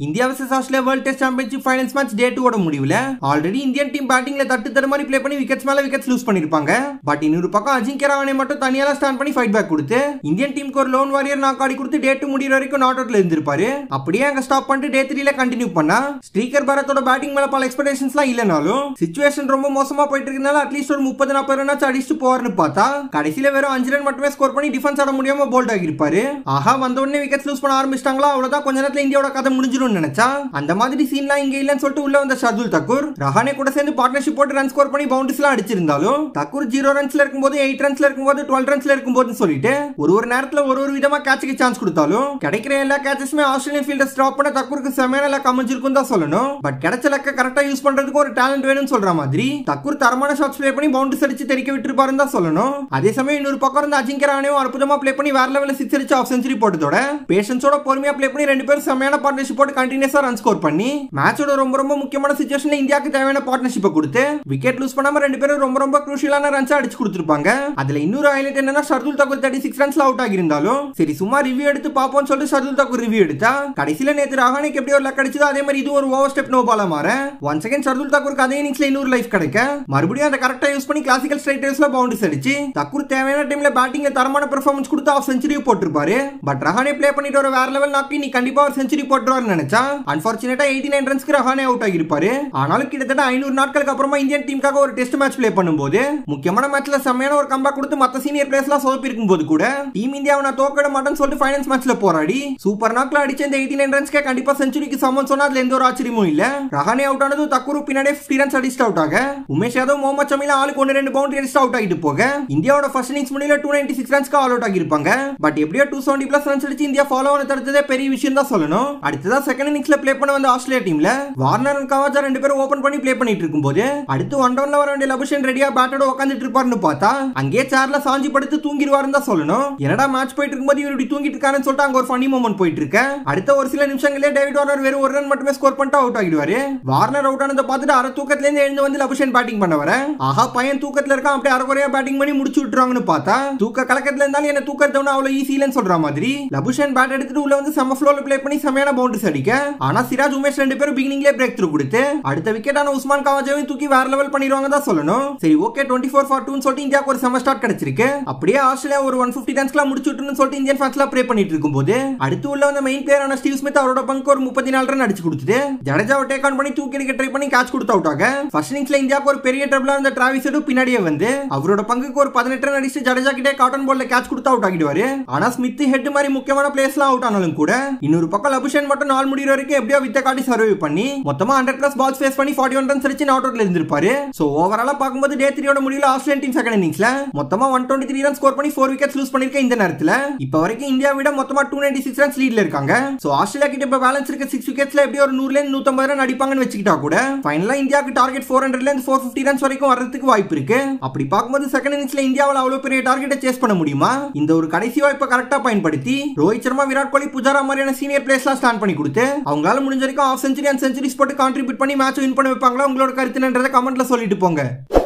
India versus Australia world test championship finals match day டூவோட முடிவுல already Indian team பேட்டிங்ல தட்டு தர மாதிரி ப்ளே பண்ணி விக்கெட்ஸ் மேல விக்கெட்ஸ் லூஸ் பண்ணிருப்பாங்க பட் இன்னொரு பக்கம் அஜிங்கிய ரஹானே மட்டும் தனியால ஸ்டாண்ட் பண்ணி ஃபைட் பேக் கொடுத்து இந்தியன் டீமுக்கு ஒரு லோன் வாரியர் நாக் ஆடி கொடுத்து டே டூ முடிகிற வரைக்கும் நாட் அவுட்ல இருந்திருப்பாரு அப்படியே அங்க ஸ்டாப் பண்ணிட்டு டே த்ரீல கண்டினியூ பண்ணா ஸ்ரீகர் பாரத்தோட பேட்டிங் மேல பல எக்ஸ்பெக்டேஷன்ஸ்லாம் இல்லனாலும் சுச்சுவேஷன் ரொம்ப மோசமா போயிட்டு இருக்கனால அட்லீஸ்ட் ஒரு முப்பது நாற்பது ரன் அடிச்சுட்டு போவார்னு பார்த்தா கடைசியில வெறும் அஞ்சு ரன் மட்டுமே ஸ்கோர் பண்ணி டிஃபென்ஸ் ஆட முடியாம போல்ட் ஆகிருப்பாரு ஆஹா வந்த உடனே விக்கெட்ஸ் லூஸ் பண்ண ஆரம்பிச்சிட்டாங்களா அவ்வளவுதான் கொஞ்ச நேரத்துல இந்தியாவோட கதை முடிஞ்சிடும் நினைச்சா அந்த மாதிரி சீன்லாம் இங்க இல்லன்னு சொல்லிட்டு உள்ள வந்த ஷர்துல் தக்கூர் ரஹானே கூட சேர்ந்து பார்ட்னர்ஷிப் போட்டு ரன் ஸ்கோர் பண்ணி பவுண்டரிஸ் எல்லாம் அடிச்சிருந்தாலும் தக்கூர் ஜீரோ ரன்ஸ்ல இருக்கும்போது எயிட் ரன்ஸ்ல இருக்கும்போது டுவெல் ரன்ஸ்ல இருக்கும்போது சொல்லிட்டு ஒரு ஒரு நேரத்துல ஒரு ஒரு விதமா கேட்சுக்கு சான்ஸ் கொடுத்தாலும் கிடைக்கிற எல்லா கேச்சஸுமே ஆஸ்திரேலியன் ஃபீல்டர்ஸ் ட்ராப் பண்ண தக்கூருக்கு செமையான லக் அமைஞ்சிருக்கும் தான் சொல்லணும் பட் கிடைச்ச லக்க கரெக்டா யூஸ் பண்றதுக்கு ஒரு டேலண்ட் வேணும்னு சொல்ற மாதிரி தக்கூர் தரமான ஷாட்ஸ் ப்ளே பண்ணி பவுண்டரிஸ் அடிச்சு தெரிக்க விட்டுருப்பாருன்னு தான் சொல்லணும் அதே சமயம் இன்னொரு பக்கம் இருந்து அஜிங்க ரஹானேவும் அற்புதமா ப்ளே பண்ணி வேற லெவலில் சிக்ஸ் அடிச்சு ஆஃப் செஞ்சுரி போட்டதோட பேஷன்ஸோட பொறுமையா ப்ளே பண்ணி ரெண்டு பேரும் செமையான பார்ட்னர்ஷிப் போட்டு கண்டினியூஸா ரன் ஸ்கோர் பண்ணி மேட்சோட ரொம்ப ரொம்ப முக்கியமான சுச்சுவேஷன்ல இந்தியாவுக்கு தேவையான பார்ட்னர்ஷிப்பை கொடுத்து விக்கெட் லூஸ் பண்ணாம ரெண்டு பேரும் ரொம்ப ரொம்ப குரூஷியலான ரன்ஸ் அடிச்சு கொடுத்துருப்பாங்க அதுல இன்னொரு ஹைலைட் என்னன்னா ஷர்துல் தக்கூர் தேர்ட்டி சிக்ஸ் ரன்ஸ்ல அவுட் ஆகியிருந்தாலும் சரி சும்மா ரிவ்யூ எடுத்து பார்ப்போம்னு சொல்லிட்டு ஷர்துல் தக்கூர் ரிவ்யூ எடுத்தா கடைசியில நேத்து ரஹானிக்கு எப்படி ஒரு லக் அடிச்சதோ அதே மாதிரி இது ஒரு ஓவர் ஸ்டெப் நோ பாலா மாற ஒன் செகண்ட் ஷர்துல் தக்கூருக்கு அதே இன்னிங்ஸ்ல இன்னொரு லைஃப் கிடைக்க மறுபடியும் அதை கரெக்டா யூஸ் பண்ணி கிளாசிக்கல் ஸ்ட்ரைட் ரேஸ்ல பவுண்டரிஸ் அடிச்சு தக்கூர் தேவையான டைம்ல பேட்டிங்ல தரமான பெர்ஃபார்மன்ஸ் கொடுத்து ஆஃப் செஞ்சுரியும் போட்டிருப்பாரு பட் ரஹானே ப்ளே பண்ணிட்டு ஒரு வேற லெவல் நாக்கி நீ கண்டிப்பா ஒரு செஞ்சுரி போட்டுருவாருன்னு நினைச்சா அன்பார்ச்சுனேட்டா எயிட்டி நைன் ரன்ஸ்க்கு ரஹானே அவுட் ஆகிருப்பாரு ஆனாலும் கிட்டத்தட்ட ஐநூறு நாட்களுக்கு அப்புறமா இந்தியன் டீமுக்காக ஒரு டெஸ்ட் மேட்ச் ப்ளே பண்ணும்போது முக்கியமான மேட்ச்ல செம்மையான ஒரு கம்பேக் கொடுத்து மத்த சீனியர் பிளேயர்ஸ்லாம் சொதப்பி இருக்கும்போது கூட டீம் இந்தியாவை நான் தோக்கட மாட்டேன்னு சொல்லிட்டு ஃபைனல்ஸ் மேட்ச்ல போராடி சூப்பர் நாக்ல அடிச்ச இந்த எயிட்டி நைன் ரன்ஸ்க்கே கண்டிப்பா செஞ்சுரிக்கு சமம் சொன்னா அதுல எந்த ஒரு ஆச்சரியமும் இல்ல ரஹானே அவுட் ஆனதும் தக்கூர் பின்னாடியே ஃபிஃப்டி ரன்ஸ் அடிச்சுட்டு அவுட் ஆக உமேஷ் யாதவ் முகமது ஷமில ஆளுக்கு ஒன்று ரெண்டு பவுண்டரி அடிச்சு அவுட் ஆகிட்டு போக இந்தியாவோட ஃபர்ஸ்ட் இன்னிங்ஸ் முடியல டூ நைன்டி சிக்ஸ் ரன்ஸ்க்கு ஆல் அவுட் ஆகிருப்பாங்க பட் எப்படியோ டூ செவன்டி பிளஸ் ரன்ஸ் அடிச்சு இந்தியா ஃபாலோ ஆன தடுத்ததே பெரிய விஷயம் தான் சொல்லணும் அடுத்ததா செகண்ட் இன்னிங்ஸ்ல ப்ளே பண்ண வந்த ஆஸ்திரேலியா டீம்ல வார்னர் அண்ட் கவாஜா ரெண்டு பேரும் ஓபன் பண்ணி ப்ளே பண்ணிட்டு இருக்கும்போது அடுத்து ஒன் டவுன்ல வர வேண்டிய லபுஷன் ரெடியா பேட்டோட உட்காந்துட்டு இருப்பாருன்னு பார்த்தா அங்கேயே சேர்ல சாஞ்சி படுத்து தூங்கிடுவாருன்னு தான் சொல்லணும் என்னடா மேட்ச் போயிட்டு இருக்கும்போது இவர் இப்படி தூங்கிட்டு இருக்காருன்னு சொல்லிட்டு அங்க ஒரு ஃபனி மூமெண்ட் போயிட்டு இருக்க அடுத்த ஒரு சில நிமிஷங்களே டேவிட் வார்னர் வெறும் ஒரு ரன் மட்டுமே ஸ்கோர் பண்ணிட்டு அவுட் ஆகிடுவாரு வார்னர் அவுட் ஆனதை பார்த்துட்டு அரை தூக்கத்துல இருந்து எழுந்து வந்து லபுஷன் பேட்டிங் பண்ண வர ஆஹா பையன் தூக்கத்துல இருக்கான் அப்படியே அரைக்குறையா பேட்டிங் பண்ணி முடிச்சு விட்டுருவாங்கன்னு பார்த்தா தூக்க கலக்கத்துல இருந்தாலும் என்ன தூக்கத்தை ஒன்றும் அவ்வளவு ஈஸி இல்லைன்னு சொல்ற மாதிரி லபுஷன் பேட் எடுத்துட்டு உள்ள வந்து செம ஃப்ளோல ப்ளே பண்ணி செமையான பவுண்டரிஸ் அடிக்க ஆனா சிராஜ் உமேஷ் ரெண்டு பேரும் பிகினிங்லேயே பிரேக் த்ரூ கொடுத்து அடுத்த விக்கெட்டான உஸ்மான் கவாஜாவையும் தூக்கி வேற லெவல் பண்ணிடுவாங்க தான் சொல்லணும் சரி ஓகே டுவெண்ட்டி ஃபோர் ஃபார் டூன்னு சொல்லிட்டு இந்தியாவுக்கு ஒரு செம ஸ்டார்ட் கிடைச்சிருக்கு அப்படியே ஆஸ்திரேலியா ஒரு ஒன் ஃபிஃப்டி ரன்ஸ்லாம் முடிச்சு விட்டுன்னு சொல்லிட்டு இந்தியன் ஃபேன்ஸ்லாம் ப்ரே பண்ணிட்டு இருக்கும்போது அடுத்து உள்ள வந்து மெயின் பிளேயரான ஸ்டீவ் ஸ்மித் அவரோட பங்கு ஒரு முப்பத்தி நாலு ரன் அடிச்சு கொடுத்துட்டு ஜடேஜாவை டேக் ஆன் பண்ணி தூக்கி எடுக்க ட்ரை பண்ணி கேட்ச் கொடுத்து அவுட் ஆக ஃபர்ஸ்ட் இன்னிங்ஸ்ல இந்தியாவுக்கு ஒரு பெரிய ட்ரபிளா இருந்த டிராவிஸ் ஹெடும் பின்னாடியே வந்து அவரோட பங்குக்கு ஒரு பதினெட்டு ரன் அடிச்சு ஜடேஜா கிட்டே காட்டன் பால்ல கேட்ச் கொடுத்து அவுட் ஆகிடுவாரு ஆனா ஸ்மித் ஹெட் மாதிரி முக்கியமான பிளேஸ்லாம் அவுட் ஆனாலும் கூட இன்னொரு பக்கம் லபுஷன் மட்டும் நாள் முடிகிற வரைக்கும் எப்படியோ வித்த காட்டி சர்வை பண்ணி மொத்தமா ஹண்ட்ரட் பிளஸ் பால்ஸ் ஃபேஸ் பண்ணி ஃபார்ட்டி ஒன் ரன்ஸ் அடிச்சு நாட் அவுட்ல இருந்திருப்பாரு சோ ஓவராலா பார்க்கும்போது டே த்ரீயோட முடிவில் ஆஸ்திரேலியன் டீம் செகண்ட் இன்னிங்ஸ்ல மொத்தமா one twenty three run score பண்ணி ஃபோர் விக்கெட்ஸ் லூஸ் பண்ணிருக்க இந்த நேரத்துல இப்ப வரைக்கும் இந்தியா விட மொத்தமா டூ நைன்டி சிக்ஸ் ரன்ஸ் லீட்ல இருக்காங்க சோ ஆஸ்திரேலியா கிட்ட இப்ப பேலன்ஸ் இருக்க சிக்ஸ் விக்கெட்ஸ்ல எப்படி ஒரு நூறுல இருந்து நூத்தம்பது ரன் அடிப்பாங்கன்னு வச்சுக்கிட்டா கூட ஃபைனலா இந்தியாவுக்கு டார்கெட் ஃபோர் ஹண்ட்ரட்ல இருந்து ஃபோர் ஃபிஃப்டி ரன்ஸ் வரைக்கும் வரதுக்கு வாய்ப்பு இருக்கு அப்படி பார்க்கும்போது செகண்ட் இன்னிங்ஸ்ல இந்தியாவில் அவ்வளவு பெரிய டார்கெட்டை சேஸ் பண்ண முடியுமா இந்த ஒரு கடைசி வாய்ப்பை கரெக்டா பயன்படுத்தி ரோஹித் சர்மா விராட் கோலி புஜாரா மாதிரியான சீனியர் பிளேஸ்லாம் ஸ்டாண்ட் பண்ணி கொடுத்து அவங்களால முடிஞ்ச வரைக்கும் ஆஃப் செஞ்சுரி அண்ட் செஞ்சுரிஸ் போட்டு கான்ட்ரிபியூட் பண்ணி மேட்ச் வின் பண்ண வைப்பாங்களா உங்களோட கருத்துன்றதை கமெண்ட்ல சொல்லிட்டு போங்க